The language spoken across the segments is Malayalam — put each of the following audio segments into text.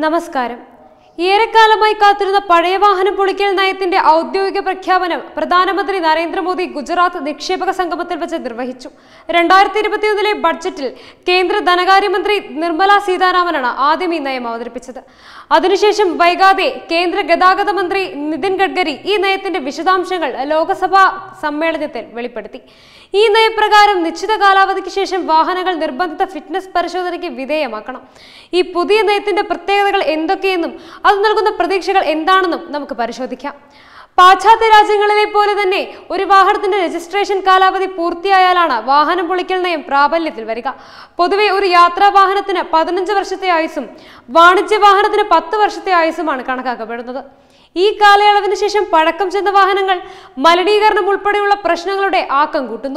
നമസ്കാരം ഏറെക്കാലമായി കാത്തിരുന്ന പഴയ വാഹനം പൊളിക്കൽ നയത്തിന്റെ ഔദ്യോഗിക പ്രഖ്യാപനം പ്രധാനമന്ത്രി നരേന്ദ്രമോദി ഗുജറാത്ത് നിക്ഷേപക സംഗമത്തിൽ വെച്ച് നിർവഹിച്ചു രണ്ടായിരത്തി ഇരുപത്തിയൊന്നിലെ ബഡ്ജറ്റിൽ കേന്ദ്ര ധനകാര്യമന്ത്രി നിർമ്മല സീതാരാമനാണ് ആദ്യം ഈ നയം അവതരിപ്പിച്ചത് അതിനുശേഷം വൈകാതെ കേന്ദ്ര ഗതാഗത മന്ത്രി നിതിൻ ഗഡ്കരി ഈ നയത്തിന്റെ വിശദാംശങ്ങൾ ലോക്സഭാ സമ്മേളനത്തിൽ വെളിപ്പെടുത്തി ഈ നയപ്രകാരം നിശ്ചിത കാലാവധിക്ക് ശേഷം വാഹനങ്ങൾ നിർബന്ധിത ഫിറ്റ്നസ് പരിശോധനയ്ക്ക് വിധേയമാക്കണം ഈ പുതിയ നയത്തിന്റെ പ്രത്യേകതകൾ എന്തൊക്കെയെന്നും അത് നൽകുന്ന പ്രതീക്ഷകൾ എന്താണെന്നും നമുക്ക് പരിശോധിക്കാം പാശ്ചാത്യ രാജ്യങ്ങളിലെ പോലെ തന്നെ ഒരു വാഹനത്തിന്റെ രജിസ്ട്രേഷൻ കാലാവധി പൂർത്തിയായാലാണ് വാഹനം പൊളിക്കൽ നയം പ്രാബല്യത്തിൽ വരിക പൊതുവെ ഒരു യാത്രാ വാഹനത്തിന് പതിനഞ്ച് വർഷത്തെ ആയുസും വാണിജ്യ വാഹനത്തിന് പത്ത് വർഷത്തെ ആയുസുമാണ് കണക്കാക്കപ്പെടുന്നത് ഈ കാലയളവിന് ശേഷം പഴക്കം ചെന്ന വാഹനങ്ങൾ മലിനീകരണം ഉൾപ്പെടെയുള്ള പ്രശ്നങ്ങളുടെ ആക്കം കൂട്ടുന്നു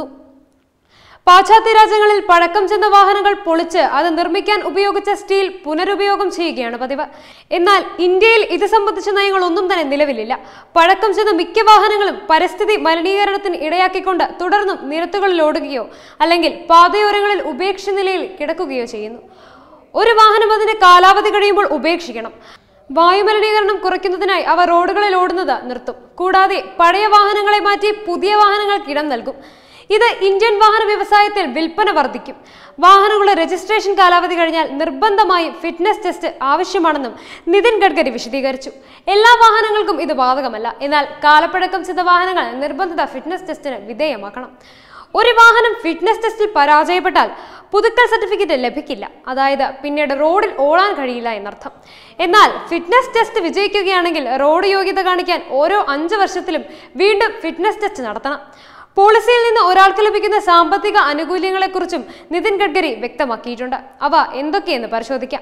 പാശ്ചാത്യ രാജ്യങ്ങളിൽ പഴക്കം ചെന്ന വാഹനങ്ങൾ പൊളിച്ച് അത് നിർമ്മിക്കാൻ ഉപയോഗിച്ച സ്റ്റീൽ പുനരുപയോഗം ചെയ്യുകയാണ് പതിവ് എന്നാൽ ഇന്ത്യയിൽ ഇത് സംബന്ധിച്ച നയങ്ങളൊന്നും തന്നെ നിലവിലില്ല പഴക്കം ചെന്ന മിക്ക വാഹനങ്ങളും പരിസ്ഥിതി മലിനീകരണത്തിന് ഇടയാക്കിക്കൊണ്ട് തുടർന്നും നിരത്തുകളിൽ ഓടുകയോ അല്ലെങ്കിൽ പാതയോരങ്ങളിൽ ഉപേക്ഷിച്ച നിലയിൽ കിടക്കുകയോ ചെയ്യുന്നു ഒരു വാഹനം അതിന്റെ കാലാവധി കഴിയുമ്പോൾ ഉപേക്ഷിക്കണം വായുമലിനീകരണം കുറയ്ക്കുന്നതിനായി അവ റോഡുകളിൽ ഓടുന്നത് നിർത്തും കൂടാതെ പഴയ വാഹനങ്ങളെ മാറ്റി പുതിയ വാഹനങ്ങൾക്ക് ഇടം നൽകും ഇത് ഇന്ത്യൻ വാഹന വ്യവസായത്തിൽ വിൽപ്പന വർദ്ധിക്കും വാഹനങ്ങളുടെ രജിസ്ട്രേഷൻ കാലാവധി കഴിഞ്ഞാൽ നിർബന്ധമായും ഫിറ്റ്നസ് ടെസ്റ്റ് ആവശ്യമാണെന്നും നിതിൻ ഗഡ്കരി വിശദീകരിച്ചു എല്ലാ വാഹനങ്ങൾക്കും ഇത് ബാധകമല്ല എന്നാൽ കാലപ്പഴക്കം ചെയ്ത വാഹനങ്ങൾ നിർബന്ധിത ഫിറ്റ്നസ് ടെസ്റ്റിന് വിധേയമാക്കണം ഒരു വാഹനം ഫിറ്റ്നസ് ടെസ്റ്റിൽ പരാജയപ്പെട്ടാൽ പുതുക്കൽ സർട്ടിഫിക്കറ്റ് ലഭിക്കില്ല അതായത് പിന്നീട് റോഡിൽ ഓടാൻ കഴിയില്ല എന്നർത്ഥം എന്നാൽ ഫിറ്റ്നസ് ടെസ്റ്റ് വിജയിക്കുകയാണെങ്കിൽ റോഡ് യോഗ്യത കാണിക്കാൻ ഓരോ അഞ്ച് വർഷത്തിലും വീണ്ടും ഫിറ്റ്നസ് ടെസ്റ്റ് നടത്തണം പോളിസിയിൽ നിന്ന് ഒരാൾക്ക് ലഭിക്കുന്ന സാമ്പത്തിക ആനുകൂല്യങ്ങളെക്കുറിച്ചും നിതിൻ ഗഡ്കരി വ്യക്തമാക്കിയിട്ടുണ്ട് അവ എന്തൊക്കെയെന്ന് പരിശോധിക്കാം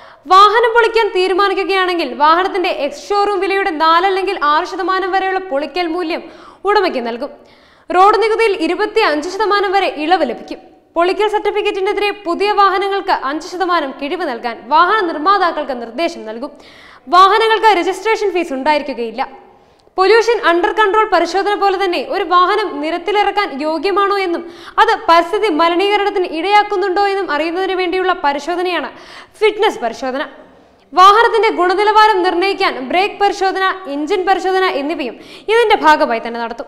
വാഹനം പൊളിക്കാൻ തീരുമാനിക്കുകയാണെങ്കിൽ വാഹനത്തിന്റെ എക്സ് ഷോറൂം വിലയുടെ നാലല്ലെങ്കിൽ ആറ് ശതമാനം വരെയുള്ള പൊളിക്കൽ മൂല്യം ഉടമയ്ക്ക് നൽകും റോഡ് നികുതിയിൽ ഇരുപത്തി അഞ്ച് ശതമാനം വരെ ഇളവ് ലഭിക്കും പൊളിക്കൽ സർട്ടിഫിക്കറ്റിനെതിരെ പുതിയ വാഹനങ്ങൾക്ക് അഞ്ച് ശതമാനം കിഴിവ് നൽകാൻ വാഹന നിർമ്മാതാക്കൾക്ക് നിർദ്ദേശം നൽകും വാഹനങ്ങൾക്ക് രജിസ്ട്രേഷൻ ഫീസ് ഉണ്ടായിരിക്കുകയില്ല പൊല്യൂഷൻ അണ്ടർ കൺട്രോൾ പരിശോധന പോലെ തന്നെ ഒരു വാഹനം നിരത്തിലിറക്കാൻ യോഗ്യമാണോ എന്നും അത് പരിസ്ഥിതി മലിനീകരണത്തിന് ഇടയാക്കുന്നുണ്ടോ എന്നും അറിയുന്നതിന് വേണ്ടിയുള്ള പരിശോധനയാണ് ഫിറ്റ്നസ് പരിശോധന വാഹനത്തിന്റെ ഗുണനിലവാരം നിർണ്ണയിക്കാൻ ബ്രേക്ക് പരിശോധന എഞ്ചിൻ പരിശോധന എന്നിവയും ഇതിന്റെ ഭാഗമായി തന്നെ നടത്തും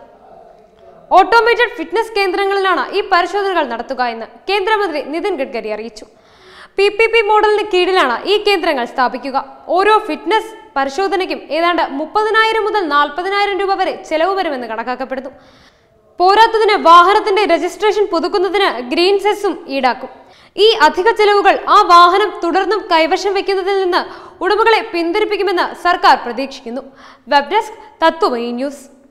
ഓട്ടോമേറ്റഡ് ഫിറ്റ്നസ് കേന്ദ്രങ്ങളിലാണ് ഈ പരിശോധനകൾ നടത്തുക എന്ന് കേന്ദ്രമന്ത്രി നിതിൻ ഗഡ്കരി അറിയിച്ചു പി പി പി മോഡലിന് കീഴിലാണ് ഈ കേന്ദ്രങ്ങൾ സ്ഥാപിക്കുക ഓരോ ഫിറ്റ്നസ് പരിശോധനയ്ക്കും ഏതാണ്ട് മുപ്പതിനായിരം മുതൽ നാൽപ്പതിനായിരം രൂപ വരെ ചെലവ് വരുമെന്ന് കണക്കാക്കപ്പെടുന്നു പോരാത്തതിന് വാഹനത്തിന്റെ രജിസ്ട്രേഷൻ പുതുക്കുന്നതിന് ഗ്രീൻ സെസ്സും ഈടാക്കും ഈ അധിക ചെലവുകൾ ആ വാഹനം തുടർന്നും കൈവശം വെക്കുന്നതിൽ നിന്ന് ഉടമകളെ പിന്തിരിപ്പിക്കുമെന്ന് സർക്കാർ പ്രതീക്ഷിക്കുന്നു വെബ് ഡെസ്ക് തത്വമയി ന്യൂസ്